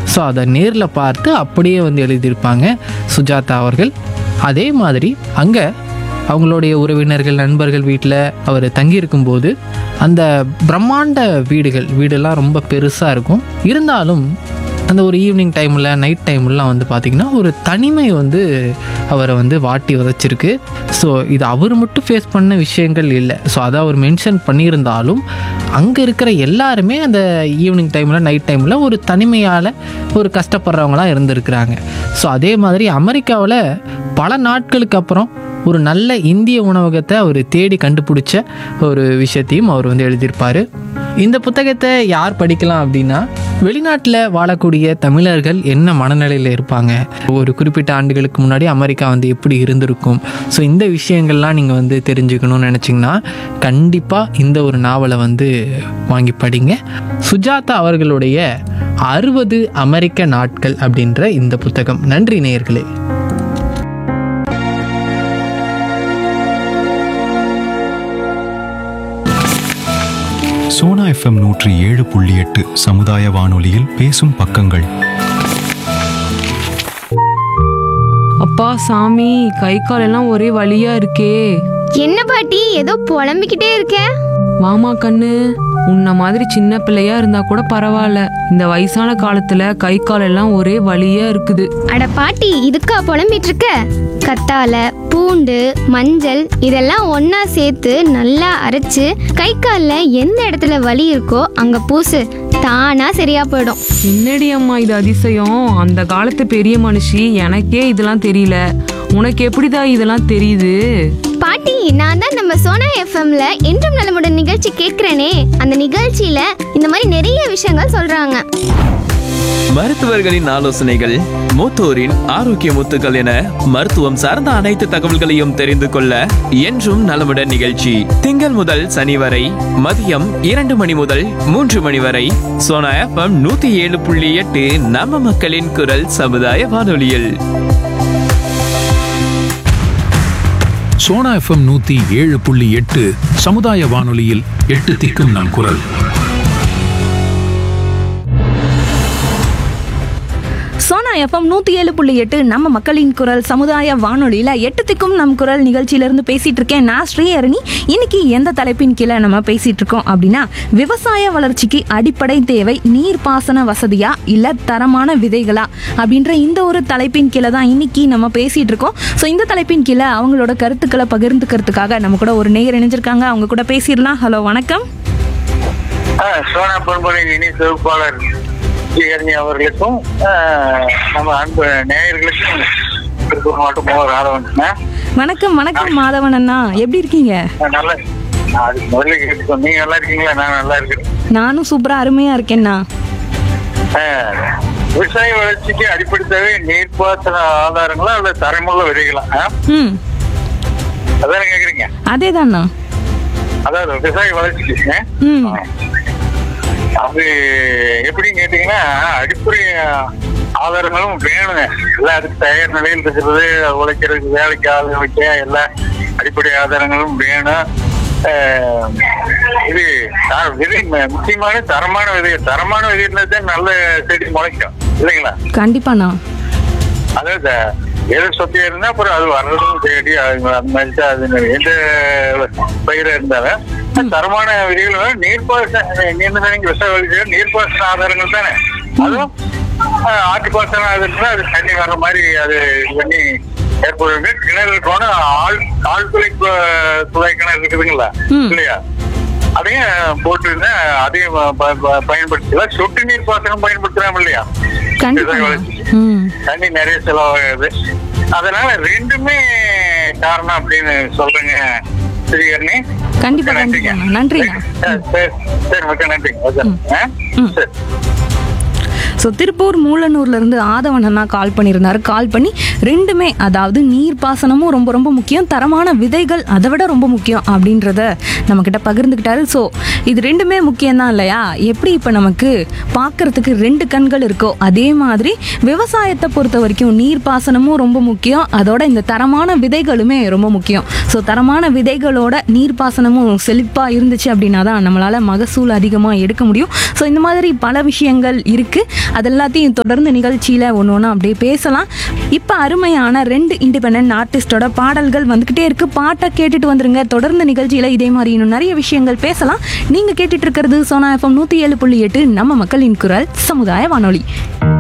So அதை நேரில் பார்த்து அப்படியே வந்து எழுதியிருப்பாங்க சுஜாதா அவர்கள் அதே மாதிரி அங்கே அவங்களுடைய உறவினர்கள் நண்பர்கள் வீட்டில் அவர் தங்கியிருக்கும்போது அந்த பிரம்மாண்ட வீடுகள் வீடெல்லாம் ரொம்ப பெருசாக இருக்கும் இருந்தாலும் அந்த ஒரு ஈவினிங் டைமில் நைட் டைம்லாம் வந்து பார்த்திங்கன்னா ஒரு தனிமை வந்து அவரை வந்து வாட்டி வதைச்சிருக்கு ஸோ இது அவர் மட்டும் ஃபேஸ் பண்ண விஷயங்கள் இல்லை ஸோ அதை அவர் மென்ஷன் பண்ணியிருந்தாலும் அங்கே இருக்கிற எல்லாருமே அந்த ஈவினிங் டைமில் நைட் டைமில் ஒரு தனிமையால் ஒரு கஷ்டப்படுறவங்களாம் இருந்திருக்கிறாங்க ஸோ அதே மாதிரி அமெரிக்காவில் பல நாட்களுக்கு அப்புறம் ஒரு நல்ல இந்திய உணவகத்தை அவர் தேடி கண்டுபிடிச்ச ஒரு விஷயத்தையும் அவர் வந்து எழுதியிருப்பார் இந்த புத்தகத்தை யார் படிக்கலாம் அப்படின்னா வெளிநாட்டில் வாழக்கூடிய தமிழர்கள் என்ன மனநிலையில் இருப்பாங்க ஒரு குறிப்பிட்ட ஆண்டுகளுக்கு முன்னாடி அமெரிக்கா வந்து எப்படி இருந்திருக்கும் ஸோ இந்த விஷயங்கள்லாம் நீங்கள் வந்து தெரிஞ்சுக்கணும்னு நினச்சிங்கன்னா கண்டிப்பாக இந்த ஒரு நாவலை வந்து வாங்கி படிங்க சுஜாதா அவர்களுடைய அறுபது அமெரிக்க நாட்கள் அப்படின்ற இந்த புத்தகம் நன்றி நேயர்களே சோனா எஃப்எம் நூற்றி ஏழு புள்ளி எட்டு சமுதாய வானொலியில் பேசும் பக்கங்கள் அப்பா சாமி கை கால் எல்லாம் ஒரே வலியா இருக்கே என்ன பாட்டி ஏதோ புலம்பிக்கிட்டே இருக்க வாமா கண்ணு உன்ன மாதிரி சின்ன பிள்ளையா இருந்தா கூட பரவாயில்ல இந்த வயசான காலத்துல கை கால் எல்லாம் ஒரே வலியா இருக்குது அட பாட்டி இதுக்கா புலம்பிட்டு இருக்க கத்தால பூண்டு மஞ்சள் இதெல்லாம் ஒண்ணா சேர்த்து நல்லா அரைச்சு கை கால்ல எந்த இடத்துல வலி இருக்கோ அங்க பூசு தானா சரியா போயிடும் என்னடி அம்மா இது அதிசயம் அந்த காலத்து பெரிய மனுஷி எனக்கே இதெல்லாம் தெரியல உனக்கு எப்படிடா இதெல்லாம் தெரியுது பாட்டி நான் தான் நம்ம சோனா எஃப்எம்ல என்றும் நலமுடன் நிகழ்ச்சி கேட்கிறேனே அந்த நிகழ்ச்சியில இந்த மாதிரி நிறைய விஷயங்கள் சொல்றாங்க மருத்துவர்களின் ஆலோசனைகள் மூத்தோரின் ஆரோக்கிய முத்துக்கள் என மருத்துவம் சார்ந்த அனைத்து தகவல்களையும் தெரிந்து கொள்ள என்றும் நலமுடன் நிகழ்ச்சி திங்கள் முதல் சனி வரை மதியம் இரண்டு மணி முதல் மூன்று மணி வரை சோனா எஃப்எம் நூத்தி ஏழு புள்ளி எட்டு நம்ம மக்களின் குரல் சமுதாய வானொலியில் சோனா எஃப்எம் நூத்தி ஏழு புள்ளி எட்டு சமுதாய வானொலியில் எட்டு திக்கும் நம் குரல் சோனா எஃப்எம் நூற்றி ஏழு புள்ளி எட்டு நம்ம மக்களின் குரல் சமுதாய வானொலியில் எட்டு திக்கும் நம் குரல் நிகழ்ச்சியிலேருந்து பேசிகிட்டு இருக்கேன் நான் ஸ்ரீஹரணி இன்னைக்கு எந்த தலைப்பின் கீழே நம்ம பேசிகிட்டு இருக்கோம் அப்படின்னா விவசாய வளர்ச்சிக்கு அடிப்படை தேவை நீர்ப்பாசன வசதியா இல்லை தரமான விதைகளா அப்படின்ற இந்த ஒரு தலைப்பின் கீழே தான் இன்னைக்கு நம்ம பேசிகிட்டு இருக்கோம் ஸோ இந்த தலைப்பின் கீழே அவங்களோட கருத்துக்களை பகிர்ந்துக்கிறதுக்காக நம்ம கூட ஒரு நேயர் இணைஞ்சிருக்காங்க அவங்க கூட பேசிடலாம் ஹலோ வணக்கம் ஆ, சோனா பொன்பொழின் இனி தொகுப்பாளர் ஜிஹரணி அவர்களுக்கும் ஆ, நம்ம அன்பு நேயர்களுக்கும் திருப்பூர் மாவட்டம் மோகர் ஆதவன் வணக்கம் வணக்கம் மாதவன் அண்ணா எப்படி இருக்கீங்க நல்லா நான் அதுக்கு முதல்ல கேட்டுக்கோம் நீங்க நல்லா இருக்கீங்களா நான் நல்லா இருக்கிறேன் நானும் சூப்பராக அருமையாக இருக்கேன்ண்ணா ஆ, விவசாய வளர்ச்சிக்கு அடிப்படை தேவை நீர்ப்பாசன ஆதாரங்களா அல்ல தரமுள்ள விதைகளா ஆ? ம் அதானே கேக்குறீங்க அதேதாண்ணா அதாவது விவசாய வளர்ச்சிக்கு ஆ? ம் அது எப்படின்னு கேட்டீங்கன்னா அடிப்படை ஆதாரங்களும் வேணுங்க எல்லாம் அதுக்கு தயார் நிலையில் இருக்கிறது உழைக்கிறதுக்கு வேலைக்கு ஆள் வைக்க எல்லா அடிப்படை ஆதாரங்களும் வேணும் ஆஹ் இது த- விதை ம- முக்கியமான தரமான விதை தரமான விதை இருந்தா தான் நல்ல செடி முளைக்கும் இல்லைங்களா கண்டிப்பாண்ணா அதாவது எது சொத்தியா இருந்தா அப்புறம் அது வர்றதும் தேடி அது அந்த மாதிரி தான் அது எந்த பயிரா இருந்தாலும் தரமான விதைகள் வேணும். நீர்ப்பாசன நீண்ட நீங்க விவசாய வழிகள் நீர்ப்பாசன ஆதாரங்கள் தானே அதுவும் ஆஹ், ஆட்டுப்பாசன ஆதாரத்துல அது தண்ணி வர்ற மாதிரி அது இது பண்ணி ஏற்படுங்க கிணறு இருக்கணும் ஆள் ஆழ்துளை கு- துளை கிணறு இருக்குதுங்களா ம். இல்லையா அதையும் போட்டுருந்தா அதையும் ப- ப- பயன்படுத்தலாம் சொட்டு நீர் பாசனம் பயன்படுத்தலாம் இல்லையா கண்டிப்பாண்ணா விவசாய ம் தண்ணி நிறைய செலவாகுது அதனால ரெண்டுமே காரணம் அப்படின்னு சொல்றேங்க ஸ்ரீகரணி கண்டிப்பா நன்றிங்க கண்டிப்பாண்ணா நன்றிண்ணா சரி, சரி சரி மிக்க நன்றிங்க வச்சேன். ஆ? ம். சரி ஸோ திருப்பூர் மூலனூர்ல இருந்து ஆதவன் அண்ணா கால் பண்ணியிருந்தாரு கால் பண்ணி ரெண்டுமே அதாவது நீர் பாசனமும் ரொம்ப ரொம்ப முக்கியம் தரமான விதைகள் அதை விட ரொம்ப முக்கியம் அப்படின்றத நம்மக்கிட்ட பகிர்ந்துக்கிட்டாரு ஸோ இது ரெண்டுமே முக்கியம்தான் இல்லையா எப்படி இப்போ நமக்கு பார்க்கறதுக்கு ரெண்டு கண்கள் இருக்கோ அதே மாதிரி விவசாயத்தை பொறுத்த வரைக்கும் நீர் பாசனமும் ரொம்ப முக்கியம் அதோட இந்த தரமான விதைகளுமே ரொம்ப முக்கியம் ஸோ தரமான விதைகளோட நீர் பாசனமும் செழிப்பாக இருந்துச்சு அப்படின்னா தான் நம்மளால் மகசூல் அதிகமாக எடுக்க முடியும் ஸோ இந்த மாதிரி பல விஷயங்கள் இருக்குது அதெல்லாத்தையும் தொடர்ந்து நிகழ்ச்சியில் ஒன்று ஒன்று அப்படியே பேசலாம் இப்போ அருமையான ரெண்டு இண்டிபெண்ட் ஆர்டிஸ்டோட பாடல்கள் வந்துக்கிட்டே இருக்கு பாட்டை கேட்டுட்டு வந்துருங்க தொடர்ந்து நிகழ்ச்சியில் இதே மாதிரி இன்னும் நிறைய விஷயங்கள் பேசலாம் நீங்கள் கேட்டுட்டு இருக்கிறது சோனா எஃப்எம் நூற்றி ஏழு புள்ளி எட்டு நம்ம மக்களின் குரல் சமுதாய வானொலி